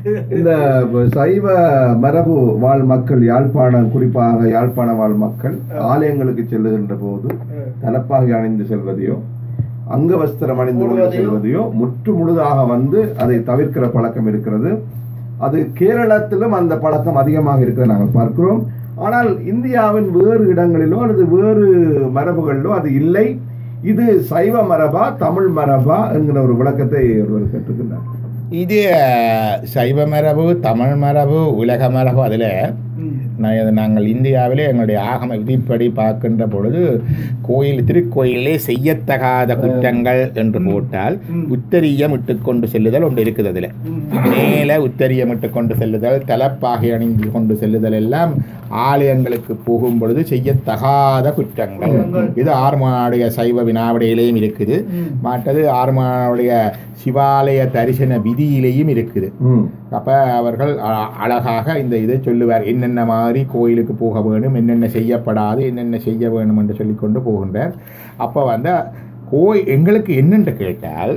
இந்த சைவ மரபு வாழ் மக்கள் யாழ்ப்பாணம் குறிப்பாக யாழ்ப்பாண வாழ் மக்கள் ஆலயங்களுக்கு செல்லுகின்ற போது தலப்பாகை அணிந்து செல்வதையோ அங்க வஸ்திரம் அணிந்து கொண்டு மூடுவதையோ. செல்வதையோ முற்று முழுதாக வந்து அதை தவிர்க்கிற பழக்கம் இருக்கிறது அது கேரளத்திலும் அந்த பழக்கம் அதிகமாக இருக்கிறத நாங்கள் பார்க்கிறோம் ஆனால் இந்தியாவின் வேறு இடங்களிலோ அல்லது வேறு மரபுகளிலோ அது இல்லை இது சைவ மரபா தமிழ் மரபா என்கிற ஒரு விளக்கத்தை ஒருவர் கேட்டிருக்கின்றார் இது அஹ், சைவ மரபு தமிழ் மரபு உலக மரபு அதில் நாங்கள் இந்தியாவிலே எங்களுடைய ஆகம விதிப்படி பார்க்கின்ற பொழுது கோயில் திருக்கோயிலே செய்யத்தகாத குற்றங்கள் என்று போட்டால் உத்தரியம் இட்டுக்கொண்டு செல்லுதல் ஒன்று இருக்குது அதில் மேலே உத்தரியம் இட்டுக்கொண்டு செல்லுதல் தலப்பாகை அணிந்து கொண்டு செல்லுதல் எல்லாம் ஆலயங்களுக்கு போகும் பொழுது செய்யத்தகாத குற்றங்கள் இது ஆர்மானுடைய சைவ வினாவிடையிலேயும் இருக்குது மற்றது ஆர்மானுடைய சிவாலய தரிசன விதியிலேயும் இருக்குது ம் அப்போ அவர்கள் அ- அழகாக இந்த இதை சொல்லுவார் என்னென்ன மாதிரி கோயிலுக்கு போக வேணும் என்னென்ன செய்யப்படாது என்னென்ன செய்ய வேணும் என்று சொல்லிக்கொண்டு போகின்றார் அப்போ வந்து கோய் எங்களுக்கு என்னென்று கேட்டால்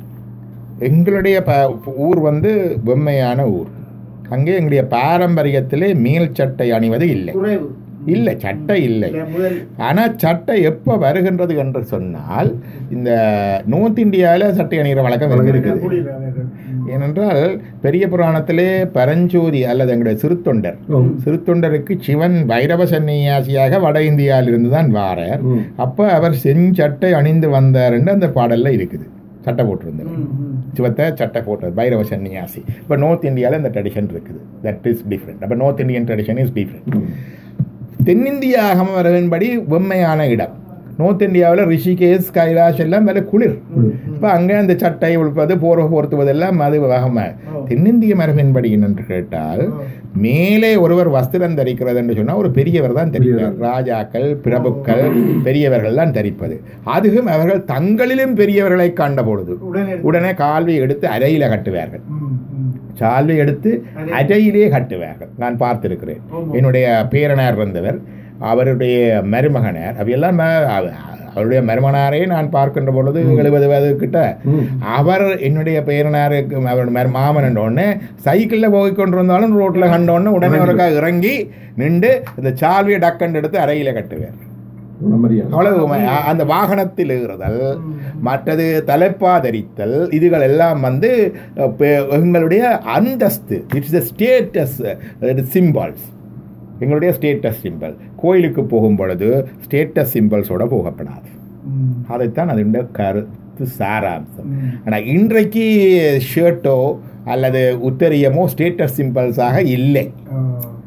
எங்களுடைய ப ஊர் வந்து வெம்மையான ஊர் அங்கே எங்களுடைய பாரம்பரியத்திலே மேல் சட்டை அணிவது இல்லை குறைவு இல்லை சட்டை இல்லை இல்ல, முதல் ஆனால் சட்டை எப்போ வருகின்றது என்று சொன்னால் இந்த நோர்த் இந்தியாவில் சட்டை அணிகிற வழக்கம் இருக்குது குடியிருக்கிறார்கள். ஏனென்றால் பெரிய புராணத்திலே பரஞ்சோதி அல்லது எங்களுடைய சிறுத்தொண்டர் ம். சிறுத்தொண்டருக்கு சிவன் பைரவ சன்னியாசியாக வட இந்தியாவிலிருந்து தான் வாரார் ம். அப்போ அவர் செஞ்சட்டை அணிந்து வந்தார் என்று அந்த பாடல்ல இருக்குது சட்டை போட்டிருந்தார் ம், ம். சிவத்தை சட்டை போட்டார் பைரவ சன்னியாசி இப்போ நார்த் இந்தியாவில் இந்த ட்ரெடிஷன் இருக்குது தட் இஸ் டிஃப்ரெண்ட் அப்போ north Indian tradition is different hmm. தென்னிந்திய ஆகமரவின்படி வெம்மையான இடம் நார்த் இந்தியாவில் ரிஷிகேஷ் கைலாஷ் எல்லாம் மேலே குளிர் இப்போ அங்கே அந்த சட்டை உழுப்பது போர்வை போர்த்துவதெல்லாம் அது வகமை தென்னிந்திய மரபின்படி என்னென்று கேட்டால் மேலே ஒருவர் வஸ்திரம் தரிக்கிறது என்று சொன்னால் ஒரு பெரியவர் தான் தரிப்பார் ராஜாக்கள் பிரபுக்கள் பெரியவர்கள் தான் தரிப்பது அதுவும் அவர்கள் தங்களிலும் பெரியவர்களை கண்ட பொழுது உடனே உடனே கால்வி எடுத்து அறையில கட்டுவார்கள் ம், ம். சால்வை எடுத்து அறையிலே கட்டுவார்கள் நான் பார்த்திருக்கிறேன் ஆமா. என்னுடைய பேரனார் இருந்தவர் அவருடைய மருமகனார் அவையெல்லாம் ம- அவ- அவருடைய மருமகனாரே நான் பார்க்கின்ற பொழுது எழுபது வயது கிட்ட ம். அவர் என்னுடைய பேரனாருக்கு அவருடைய மரு- மாமன் உடனே சைக்கிளில் போய் கொண்டு வந்தாலும் ரோட்டில் கண்டோடனே உடனே ஒருக்கா இறங்கி நின்று இந்த சால்வியை டக்கண்டு எடுத்து அறையில கட்டுவார் உணமரியா அவ்வளவு ம- அந்த வாகனத்தில் ஏறுதல் மற்றது தலைப்பாதரித்தல் இதுகள் எல்லாம் வந்து அஹ், பெ- எங்களுடைய அந்தஸ்து இட்ஸ் த ஸ்டேட்டஸ் சிம்பால்ஸ் எங்களுடைய ஸ்டேட்டஸ் சிம்பல் கோயிலுக்கு போகும் பொழுது ஸ்டேட்டஸ் சிம்பல்ஸோட போகப்படாது ம். அதைத்தான் அதனுடைய கருத்து சாராம்சம் ம். ஆனால் இன்றைக்கு ஷர்ட்டோ அல்லது உத்தரியமோ ஸ்டேட்டஸ் சிம்பல்ஸாக இல்லை ஆ.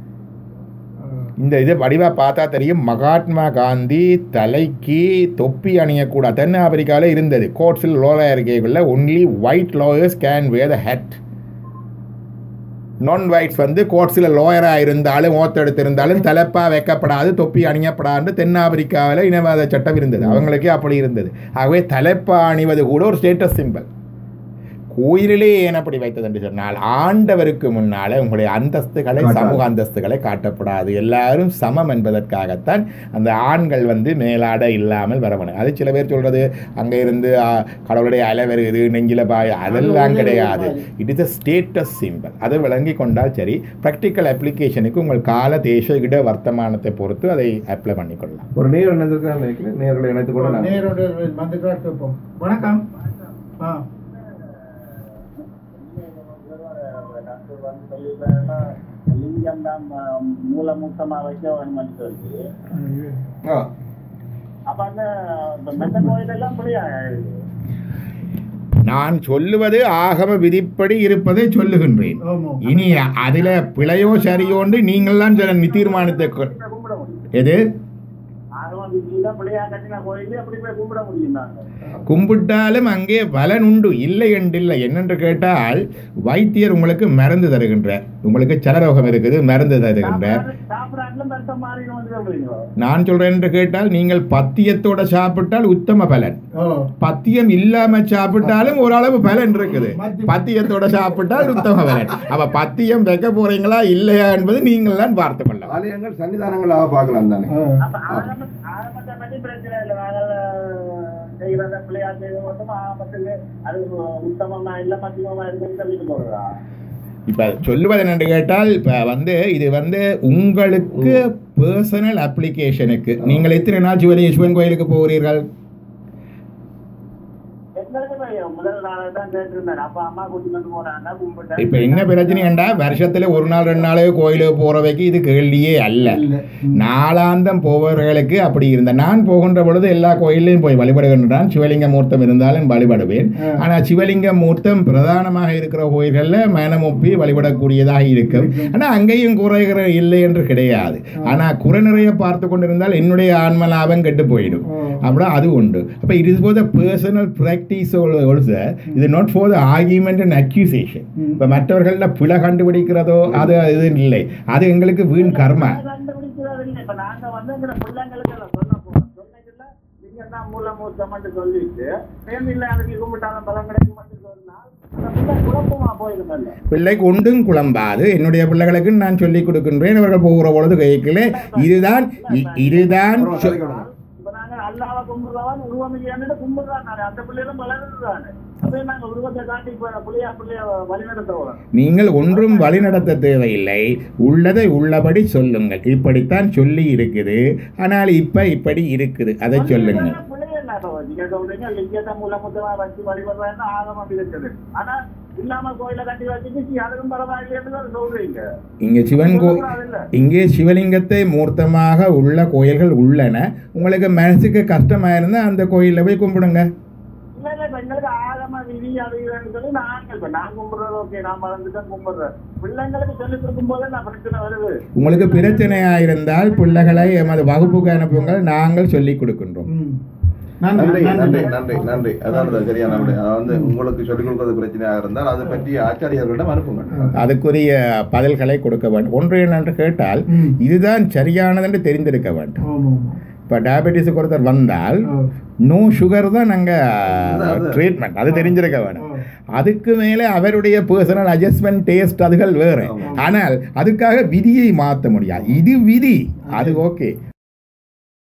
ஆ. இந்த இதை வடிவாக பார்த்தா தெரியும் மகாத்மா காந்தி தலைக்கு தொப்பி அணியக்கூடாது தென் ஆப்பிரிக்காவில் இருந்தது கோட்ஸில் லோயர் இருக்கைக்குள்ள only white lawyers can wear the head நான் ஒயிட்ஸ் வந்து கோட்ஸில் லோயராக இருந்தாலும் ஓத்தெடுத்திருந்தாலும் தலைப்பா வைக்கப்படாது தொப்பி அணியப்படாது தென்னாப்பிரிக்காவில் இனவாத சட்டம் இருந்தது அவங்களுக்கே அப்படி இருந்தது ஆகவே தலைப்பா அணிவது கூட ஒரு ஸ்டேட்டஸ் சிம்பல் கோயிலிலே ஏன் அப்படி வைத்தது என்று சொன்னால் ஆண்டவருக்கு முன்னால உங்களுடைய அந்தஸ்துகளை காட்டாது. சமூக அந்தஸ்துகளை காட்டப்படாது எல்லாரும் சமம் என்பதற்காகத்தான் அந்த ஆண்கள் வந்து மேலாட இல்லாமல் வரவணும் அது சில பேர் சொல்றது அங்க இருந்து ஆ, கடவுளுடைய அலை வருது நெஞ்சில பாய் அதெல்லாம் கிடையாது it is a status symbol அதை விளங்கி கொண்டால் சரி ப்ராக்டிக்கல் அப்ளிகேஷனுக்கு உங்கள் கால தேச இட வர்த்தமானத்தை பொறுத்து அதை அப்ளை பண்ணிக்கொள்ளலாம் ஒரு நேர் இணைந்திருக்கான்னு நினைக்கிறேன் நேர்களை இணைத்துக் கொள்ள நான் நேரோட வந்து கேட்போம் வணக்கம் ஆ டாக்டர் வந்து சொல்லியிருக்காருன்னா லிங்கம் தான் ம- மூலமூத்தமா வைக்க வேணும்னு சொல்லி ஆ. அப்ப அந்த இந்த மெத்த கோயில் எல்லாம் அப்படியா இருக்கு நான் சொல்லுவது ஆகம விதிப்படி இருப்பதை சொல்லுகின்றேன் ஆமா இனி அதில் பிழையோ சரியோன்று நீங்கள்லாம் சில தீர்மானத்தை கொ- கும்பிட முடியும் எது ஆகவன் வீட்டில் பிள்ளையா கட்டின கோயிலே அப்படி போய் கும்பிட முடியும் நாங்க கும்பிட்டாலும் அங்கே பலன் உண்டு இல்லை என்றில்லை என்னென்று கேட்டால் வைத்தியர் உங்களுக்கு மருந்து தருகின்றார் உங்களுக்கு சலரோகம் இருக்குது மருந்து தருகின்றார் சாப்பிடாட்டுல மெத்த மாறி வந்து சொல்றீங்களோ நான் சொல்றேன் என்று கேட்டால் நீங்கள் பத்தியத்தோட சாப்பிட்டால் உத்தம பலன் ஓ பத்தியம் இல்லாம சாப்பிட்டாலும் ஓரளவு பலன் இருக்குது மத்தி- பத்தியத்தோட சாப்பிட்டால் உத்தம பலன் அப்ப பத்தியம் வைக்க போறீங்களா இல்லையா என்பது நீங்கள் தான் பார்த்து கொள்ளலாம் ஆலயங்கள் சன்னிதானங்களாக பார்க்கலாம் தானே ஆ. அப்ப ஆரம்ப ஆரம்பத்தை பத்தி பிரச்சனை இல்லை நாங்கள் செய்கிறத பிள்ளையா செய்வது மட்டும் ஆரம்பத்துக்கு அது உத்தமமா இல்ல மத்தியமா இருக்குன்னு சொல்லிட்டு போடுறா இப்போ சொல்லுவது என்னென்று கேட்டால் இப்போ வந்து இது வந்து உங்களுக்கு பர்சனல் அப்ளிகேஷனுக்கு நீங்கள் எத்தனை நாள் சிவலி சிவன் கோயிலுக்கு போகிறீர்கள் எங்களுக்கு தெரியும். முதல் நாளே தான் கேட்டிருந்தேன் அப்பா அம்மா கூட்டிட்டு போனாங்க கும்பிட்டேன் இப்போ என்ன பிரச்சனைண்டா வருஷத்தில் ஒரு நாள் ரெண்டு நாளே கோயிலுக்கு போகிறவைக்கு இது கேள்வியே அல்ல இல்ல. ம். நாளாந்தம் போபவர்களுக்கு அப்படி இருந்த நான் போகின்ற பொழுது எல்லா கோயிலையும் போய் வழிபடுகின்றான் சிவலிங்க மூர்த்தம் இருந்தாலும் வழிபடுவேன் ஆ. ஆனால் சிவலிங்க மூர்த்தம் பிரதானமாக இருக்கிற கோயில்களில் மனமொப்பி வழிபடக்கூடியதாக இருக்கும் ஆனால் அங்கேயும் குறைகிற இல்லை என்று கிடையாது ஆனால் குறை நிறைய பார்த்து கொண்டிருந்தால் என்னுடைய ஆன்ம லாபம் கெட்டு போயிடும் ஓ. அப்படின்னா அது உண்டு அப்போ it is for the personal practice also இது not for the argument and accusation hmm. இப்போ மற்றவர்களில் பிழை கண்டுபிடிக்கிறதோ அது இது இல்லை அது எங்களுக்கு வீண் கர்மா கண்டுபிடிக்கிறது இல்லை. இப்ப நாங்க வந்து எங்க பிள்ளைங்களுக்கு எல்லாம் சொல்ல போறோம். சொன்னதுல நீங்க தான் மூல மூத்தம்னு சொல்லிட்டு, மேலும் இல்ல அதுக்கு கும்பிட்டாலும் பலன் கிடைக்கும்னு சொன்னால், அந்த பிள்ளை குழப்பமா போயிருமல்ல. பிள்ளைக்கு ஒன்றும் குழம்பாது என்னுடைய பிள்ளைகளுக்கு நான் சொல்லிக் கொடுக்கின்றேன் அவர்கள் போகிற பொழுது கைக்கில் இதுதான் இ- இதுதான் அப்புறம் சொ- கதைக்கணும். இப்ப நாங்க அல்லாஹ்வை கும்பிடுறவன் உருவம் இல்லையான்னு கும்பிடுறான் நானே. அந்த பிள்ளைகளும் வளருதுதானே. அப்ப நாங்க உருவத்தை காட்டி இப்ப பிள்ளையா பிள்ளைய வழிநடத்துவோம் நீங்கள் ஒன்றும் வழிநடத்த தேவையில்லை உள்ளதை உள்ளபடி சொல்லுங்கள் இப்படித்தான் சொல்லி இருக்குது ஆனால் இப்ப இப்படி இருக்குது அதை சொல்லுங்கள் பிள்ளைய என்ன இப்ப நீங்க சொல்றீங்க லிங்கத்தை மூலமுத்தமா வச்சு வழிபடுறேன்னு ஆகமம் இருக்குது ஆனா இல்லாம கோயில கட்டி வச்சுட்டு சீ, அதுக்கும் பரவாயில்லைன்னு தான் சொல்றீங்க இங்கே சிவன் கோ சொல்லக்கூடாதுல்ல. இங்கே சிவலிங்கத்தை மூர்த்தமாக உள்ள கோயில்கள் உள்ளன உங்களுக்கு மனசுக்கு கஷ்டமாக இருந்தால் அந்த கோயிலில் போய் கும்பிடுங்க இல்ல இல்ல இப்ப எங்களுக்கு ஆகம விதி அது இதுன்னு சொல்லி நாங்க இப்ப நான் கும்பிடுறது ஓகே நான் மறந்துதான் கும்பிடுறேன் பிள்ளைங்களுக்கு சொல்லி கொடுக்கும் போது நான் பிரச்சனை வருது உங்களுக்கு பிரச்சனையாக இருந்தால் பிள்ளைகளை எமது வகுப்புக்கு அனுப்புங்கள் நாங்கள் சொல்லிக் கொடுக்கின்றோம் ம். நன்றி நன்றி நன்றி நன்றி நன்றி அதாவது சரியான விடை. அதாவது உங்களுக்கு சொல்லிக் கொடுக்கிறது பிரச்சனையாக இருந்தால் அதை பற்றி ஆச்சாரியர்களிடம் அனுப்புங்கள் அதுக்குரிய பதில்களை கொடுக்க வேண்டும் ஒன்று என்னென்று கேட்டால் ம். இதுதான் சரியானது என்று தெரிந்திருக்க வேண்டும் ஆமா, ஆமா. இப்போ டயபெட்டிஸுக்கு ஒருத்தர் வந்தால் ஓ. நோ சுகர் தான் நாங்கள் அது- ட்ரீட்மெண்ட் அது தெரிஞ்சிருக்க வேணும் ஓ. அதுக்கு மேலே அவருடைய பர்சனல் அட்ஜஸ்ட்மெண்ட் டேஸ்ட் அதுகள் வேறு ஆமா. ஆனால் அதுக்காக விதியை மாற்ற முடியாது இது விதி அது ஓகே